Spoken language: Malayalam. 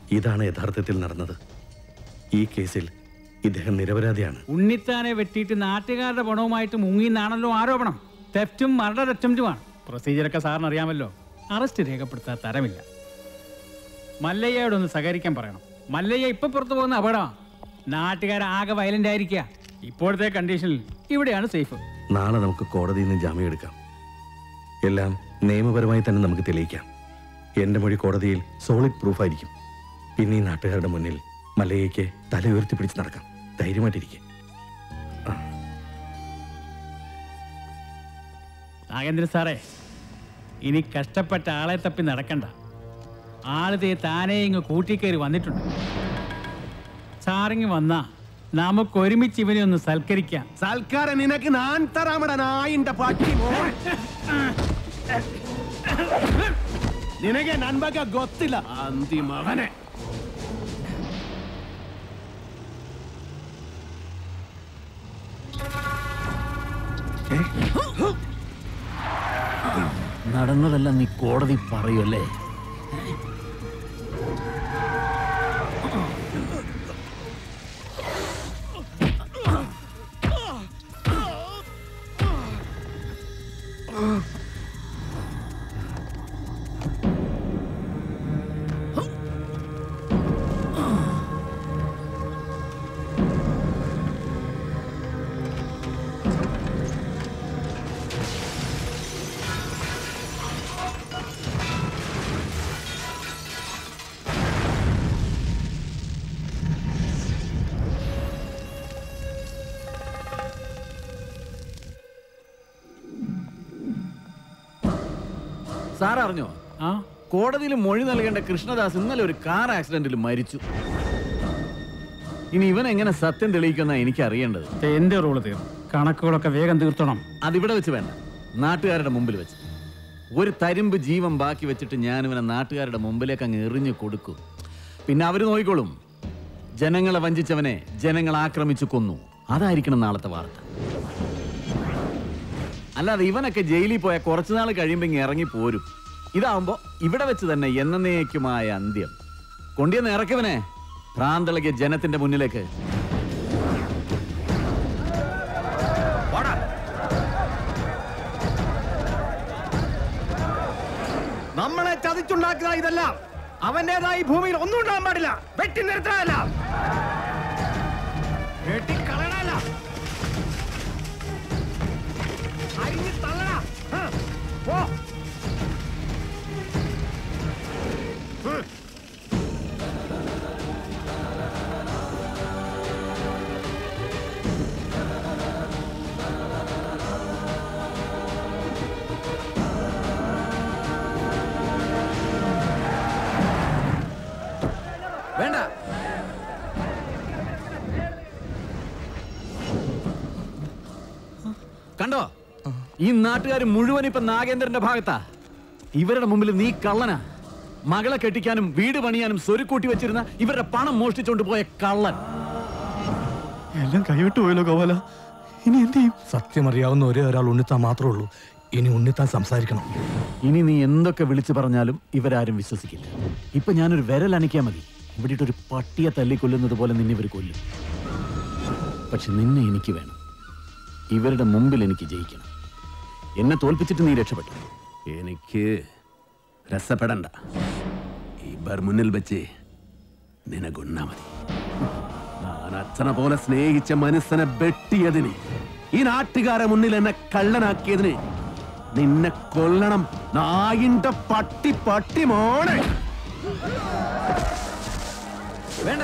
ഇതാണ് യഥാർത്ഥത്തിൽ നടന്നത് ഈ കേസിൽ ഇദ്ദേഹം നിരപരാധിയാണ് ഉണ്ണിത്താനെ വെട്ടിയിട്ട് നാട്ടുകാരുടെ പണവുമായിട്ട് മുങ്ങിന്നാണല്ലോ ആരോപണം തെഫ്റ്റും മർഡർ അറ്റംപ്റ്റുമാണ് പ്രൊസീജിയറൊക്കെ സാറിന് അറിയാമല്ലോ അറസ്റ്റ് രേഖപ്പെടുത്താൻ തരമില്ല മല്ലയ്യയോടൊന്ന് സഹകരിക്കാൻ പറയണം മല്ലയ്യ ഇപ്പൊ പുറത്തു പോകുന്ന അപകടമാണ് നാട്ടുകാരാകെ വയലന്റ് ആയിരിക്കുക ഇപ്പോഴത്തെ കണ്ടീഷനിൽ ഇവിടെയാണ് സേഫ് നാളെ നമുക്ക് കോടതിയിൽ നിന്ന് ജാമ്യം എടുക്കാം എല്ലാം നിയമപരമായി തന്നെ നമുക്ക് തെളിയിക്കാം എന്റെ മൊഴി കോടതിയിൽ സോളിഡ് പ്രൂഫായിരിക്കും പിന്നെ ഈ നാട്ടുകാരുടെ മുന്നിൽ മല്ലയ്യയ്ക്ക് തല ഉയർത്തി പിടിച്ച് നടക്കാം ധൈര്യമായിട്ടിരിക്കെ നാഗേന്ദ്രൻ സാറേ ഇനി കഷ്ടപ്പെട്ട ആളെ തപ്പി നടക്കണ്ട ആളിതേ താനേ ഇങ്ങ് കൂട്ടിക്കയറി വന്നിട്ടുണ്ട് സാറിങ് വന്നാ നമുക്ക് ഒരുമിച്ച് ഇവനെ ഒന്ന് സൽക്കരിക്കാം സൽക്കാരം നിനക്ക് ഞാൻ തരാമട നായിന്റെ പട്ടി മോൻ. ನಿನಗೆ ನನ್ ಬಗ್ಗೆ ಗೊತ್ತಿಲ್ಲ ಅಂತಿ ಮಗನೇ നടന്നതെല്ലാം നീ കോടതി പറയുമല്ലേ സാർ അറിഞ്ഞോ ആ കോടതിയിൽ മൊഴി നൽകേണ്ട കൃഷ്ണദാസ് ഇന്നലെ ഒരു കാർ ആക്സിഡന്റിൽ മരിച്ചു ഇനി ഇവൻ എങ്ങനെ സത്യം തെളിയിക്കുന്ന എനിക്ക് അറിയേണ്ടത് എന്റെ റോള് തീർന്നു കണക്കുകളൊക്കെ വേഗം തീർത്തണം അതിവിടെ വെച്ച് വേണ്ട നാട്ടുകാരുടെ മുമ്പിൽ വെച്ച് ഒരു തരിമ്പ് ജീവൻ ബാക്കി വെച്ചിട്ട് ഞാൻ ഇവനെ നാട്ടുകാരുടെ മുമ്പിലേക്ക് അങ്ങ് എറിഞ്ഞു കൊടുക്കും പിന്നെ അവര് നോക്കിക്കോളും ജനങ്ങളെ വഞ്ചിച്ചവനെ ജനങ്ങൾ ആക്രമിച്ചു കൊന്നു അതായിരിക്കണം നാളത്തെ വാർത്ത അല്ലാതെ ഇവനൊക്കെ ജയിലിൽ പോയ കുറച്ചു നാൾ കഴിയുമ്പോൾ ഇങ്ങ് ഇറങ്ങി പോരും ഇതാവുമ്പോ ഇവിടെ വെച്ച് തന്നെ എന്നേക്കുമായ അന്ത്യം കൊണ്ടിയെന്ന് ഇറക്കിയവനെ ഭ്രാന്തളകിയ ജനത്തിന്റെ മുന്നിലേക്ക് നമ്മളെ ചതിച്ചുണ്ടാക്കുക ഇതെല്ലാം അവന്റേതായി ഭൂമിയിൽ ഒന്നും ഉണ്ടാകാൻ പാടില്ല വെട്ടി നിർത്താനല്ല വെട്ടിക്കളയണല്ല അരിഞ്ഞ് തള്ളണ ആ, പോ ഉം. വേണ്ട കണ്ടോ ഈ നാട്ടുകാർ മുഴുവൻ ഇപ്പൊ നാഗേന്ദ്രന്റെ ഭാഗത്താ ഇവരുടെ മുമ്പിൽ നീ കള്ളനാ മകളെ കെട്ടിക്കാനും വീട് പണിയാനും സ്വരുക്കൂട്ടി വെച്ചിരുന്ന ഇവരുടെ പണം മോഷ്ടിച്ചോണ്ട് പോയ കള്ളൻ എല്ലാം കൈവിട്ടു പോയല്ലോ ഗോപാല ഇനി എന്ത് ചെയ്യും സത്യം അറിയാവുന്ന ഒരേ ഒരാൾ ഉണ്ണിത്താൻ മാത്രമേ ഉള്ളൂ ഇനി ഉണ്ണിത്താൻ സംസാരിക്കണം ഇനി നീ എന്തൊക്കെ വിളിച്ചു പറഞ്ഞാലും ഇവരാരും വിശ്വസിക്കില്ല ഇപ്പൊ ഞാനൊരു വിരൽ അനക്കിയാ മതി ഇവിടെ ഒരു പട്ടിയെ തല്ലിക്കൊല്ലുന്നത് പോലെ നിന്നെ ഇവർ കൊല്ലും പക്ഷെ നിന്നെ എനിക്ക് വേണം ഇവരുടെ മുമ്പിൽ എനിക്ക് ജയിക്കണം എന്നെ തോൽപ്പിച്ചിട്ട് നീ രക്ഷപ്പെട്ടു എനിക്ക് രസപ്പെടണ്ട ഇവർ മുന്നിൽ വെച്ച് നിനകൊന്നാ മതി ഞാൻ അച്ഛനെ പോലെ സ്നേഹിച്ച മനസ്സിനെ വെട്ടിയതിന് ഈ നാട്ടുകാരെ മുന്നിൽ എന്നെ കള്ളനാക്കിയതിന് നിന്നെ കൊല്ലണം നായിന്റെ പട്ടി പട്ടി മോനെ വേണ്ട